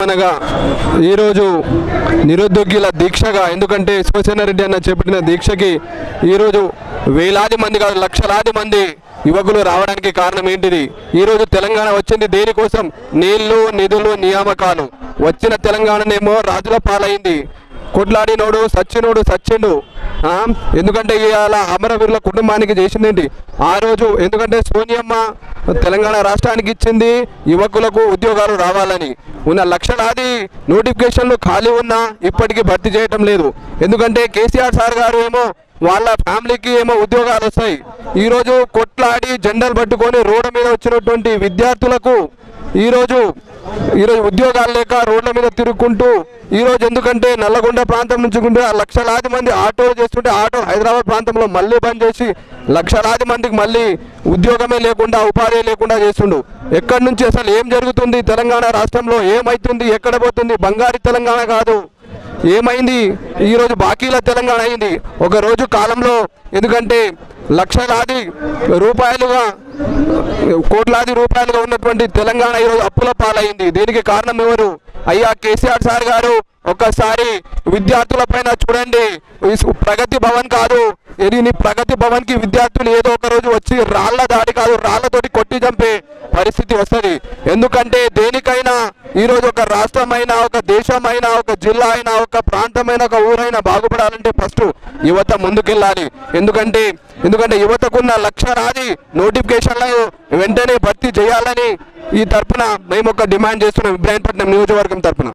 ఏమనగా ఈరోజు నిరుద్యోగుల దీక్షగా ఎందుకంటే శివసేనారెడ్డి అన్న చేపట్టిన దీక్షకి ఈరోజు వేలాది మంది కాదు లక్షలాది మంది యువకులు రావడానికి కారణం ఏంటిది ఈరోజు తెలంగాణ వచ్చింది దేనికోసం నీళ్లు నిధులు నియామకాలు వచ్చిన తెలంగాణనేమో రాజుల పాలైంది కొట్లాడినోడు సచ్చినోడు సచ్చిండు ఆ? ఎందుకంటే ఇవాళ అమరవీరుల కుటుంబానికి చేసిందేంటి ఆ రోజు ఎందుకంటే సోనియమ్మ తెలంగాణ రాష్ట్రానికి ఇచ్చింది యువకులకు ఉద్యోగాలు రావాలని ఉన్న లక్షలాది నోటిఫికేషన్లు ఖాళీ ఉన్నా ఇప్పటికీ భర్తీ చేయటం లేదు ఎందుకంటే కేసీఆర్ సార్ గారు ఏమో వాళ్ళ ఫ్యామిలీకి ఏమో ఉద్యోగాలు వస్తాయి ఈరోజు కొట్లాడి జెండలు పట్టుకొని రోడ్డు మీద వచ్చినటువంటి విద్యార్థులకు ఈరోజు ఈరోజు ఉద్యోగాలు లేక రోడ్ల మీద తిరుగుకుంటూ ఈరోజు ఎందుకంటే నల్లగొండ ప్రాంతం నుంచి ఉంటే ఆ లక్షలాది మంది ఆటోలు చేస్తుంటే ఆటో హైదరాబాద్ ప్రాంతంలో మళ్ళీ బంద్ చేసి లక్షలాది మందికి మళ్ళీ ఉద్యోగమే లేకుండా ఉపాధి లేకుండా చేస్తుండు ఎక్కడి నుంచి అసలు ఏం జరుగుతుంది తెలంగాణ రాష్ట్రంలో ఏమైతుంది ఎక్కడ పోతుంది బంగారు తెలంగాణ కాదు ఏమైంది ఈరోజు బాకీల తెలంగాణ అయింది ఒక రోజు కాలంలో ఎందుకంటే లక్షలాది రూపాయలుగా కోట్లాది రూపాయలుగా ఉన్నటువంటి తెలంగాణ ఈరోజు అప్పుల పాలైంది దీనికి కారణం ఎవరు అయ్యా కేసీఆర్ సార్ గారు ఒక్కసారి విద్యార్థుల పైన చూడండి ఈ సు- ప్రగతి భవన్ కాదు ఇది నీ ప్రగతి భవన్ కి విద్యార్థులు ఏదో ఒక రోజు వచ్చి రాళ్ల దాడి కాదు రాళ్లతోటి కొట్టి చంపే పరిస్థితి వస్తుంది ఎందుకంటే దేనికైనా ఈరోజు ఒక రాష్ట్రమైనా ఒక దేశమైనా ఒక జిల్లా అయినా ఒక ప్రాంతమైన ఒక ఊరైనా బాగుపడాలంటే ఫస్ట్ యువత ముందుకెళ్ళాలి ఎందుకంటే ఎందుకంటే యువతకున్న లక్షలాది నోటిఫికేషన్లను వెంటనే భర్తీ చేయాలని ఈ తరపున మేము ఒక డిమాండ్ చేస్తున్నాం ఇబ్రాహీంపట్నం నియోజకవర్గం తరపున